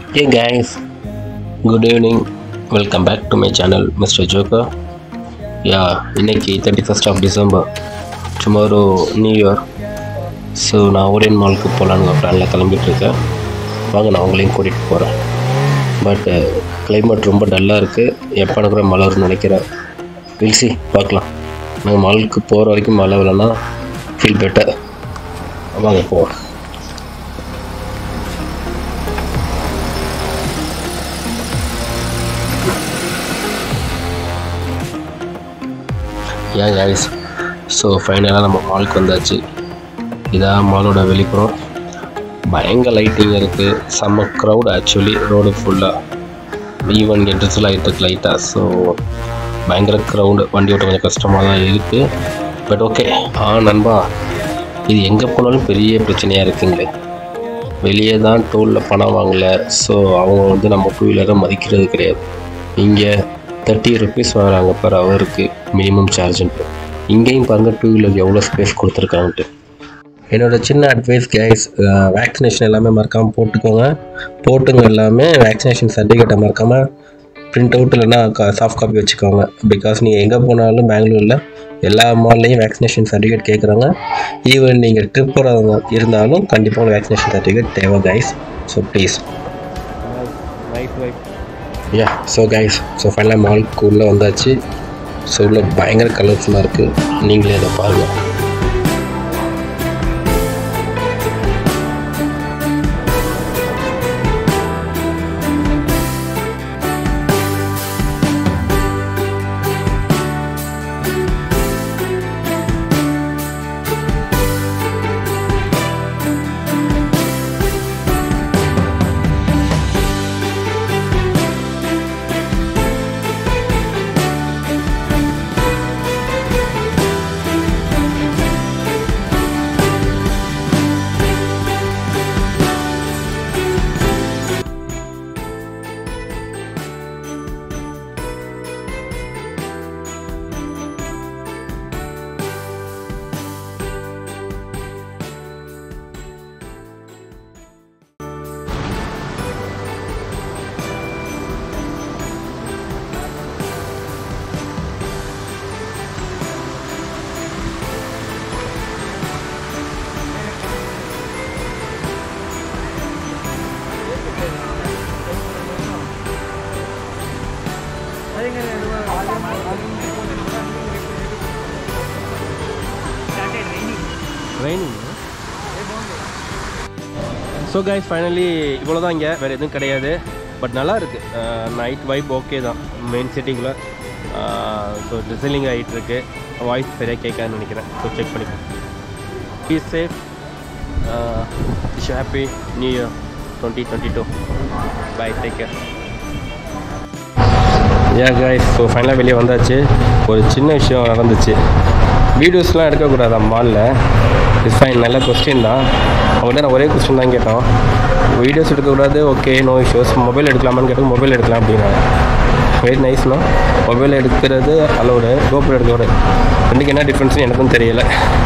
Hey guys, good evening. Welcome back to my channel, Mr. Joker. Yeah, இன்னைக்கு thirty first of December tomorrow new year so நான் Orion மாலுக்கு போகலான்னு பிளானில் கிளம்பிட்டுருக்கேன் வாங்க நான் உங்களையும் கூட்டிகிட்டு போகிறேன் பட் கிளைமேட் ரொம்ப டல்லாக இருக்குது எப்போ கூட மழை வரும்னு நினைக்கிறேன் வில்சி பார்க்கலாம் நாங்கள் மாலுக்கு போகிற வரைக்கும் மழை வரலன்னா ஃபீல் பெட்டர் வாங்க போவோம் ஏன் கைஸ் ஸோ ஃபைனலாக நம்ம மாலுக்கு வந்தாச்சு இதான் மாலோட வெளிப்புறம் பயங்கர லைட்டிங் இருக்குது செம்ம க்ரௌட் ஆக்சுவலி ரோடு ஃபுல்லாக ஈவன் என்ட்ரன்ஸில் ஆகிட்டு இருக்கு லைட்டாக ஸோ பயங்கர க்ரௌடு வண்டி ஓட்ட கொஞ்சம் கஷ்டமாக தான் இருக்குது பட் ஓகே ஆ நண்பா இது எங்கே போனாலும் பெரிய பிரச்சனையாக இருக்குங்களே வெளியே தான் டோலில் பணம் வாங்கலை ஸோ அவங்க வந்து நம்ம டூ வீலரை மதிக்கிறது கிடையாது இங்கே தேர்ட்டி ருபீஸ் வாங்குறாங்க பர் ஹவருக்கு மினிமம் சார்ஜுன்ட்டு இங்கேயும் பாருங்கள் டூ வீலருக்கு எவ்வளோ ஸ்பேஸ் கொடுத்துருக்காங்கன்ட்டு என்னோட சின்ன அட்வைஸ் கைஸ் வேக்சினேஷன் எல்லாமே மறக்காமல் போட்டுக்கோங்க போட்டுங்க எல்லாமே வேக்சினேஷன் சர்டிஃபிகேட்டை மறக்காமல் பிரிண்ட் அவுட் இல்லைன்னா சாஃப்ட் காப்பி வச்சுக்கோங்க பிகாஸ் நீங்கள் எங்கே போனாலும் பெங்களூரில் எல்லா மால்லையும் வேக்சினேஷன் சர்டிஃபிகேட் கேட்குறாங்க ஈவன் நீங்கள் ட்ரிப் போகிறவங்க இருந்தாலும் கண்டிப்பாக வேக்சினேஷன் சர்டிஃபிகேட் தேவை guys so please yeah so guys so ஃபைனலாக மால்க்கு உள்ளே வந்தாச்சு ஸோ உள்ள பயங்கர கலர்ஃபுல்லாக இருக்குது நீங்களே அதை பாருங்கள் ட்ரைனிங் ஸோ கைஸ் ஃபைனலி இவ்வளோ தான் இங்கே வேறு எதுவும் கிடையாது பட் நல்லா இருக்குது நைட் வைப் ஓகே தான் மெயின் சிட்டிக்குள்ளே ஸோ டிசைனிங் ஆகிட்டு இருக்கு வாய்ஸ் சரியாக கேட்காதுன்னு நினைக்கிறேன் ஸோ செக் பண்ணிப்போம் please safe wish happy new year twenty twenty two bye take care ஏ கைஸ் ஸோ ஃபைனலாக வெளியே வந்தாச்சு ஒரு சின்ன விஷயம் நடந்துச்சு வீடியோஸ்லாம் எடுக்கக்கூடாது மாலில் இட்ஸ் ஃபைன் நல்ல கொஸ்டின் தான் அவங்கள்ட்ட நான் ஒரே கொஸ்டின் தான் கேட்டோம் வீடியோஸ் எடுக்கக்கூடாது ஓகே நோ இஷ்யூஸ் மொபைல் எடுக்கலாமான்னு கேட்டால் மொபைல் எடுக்கலாம் அப்படின்னாங்க வெரி நைஸ்னா மொபைல் எடுக்கிறது அலோடு கோபுரம் எடுக்கக்கூடாது ரெண்டுக்கு என்ன டிஃப்ரென்ஸ்னு எனக்கும் தெரியலை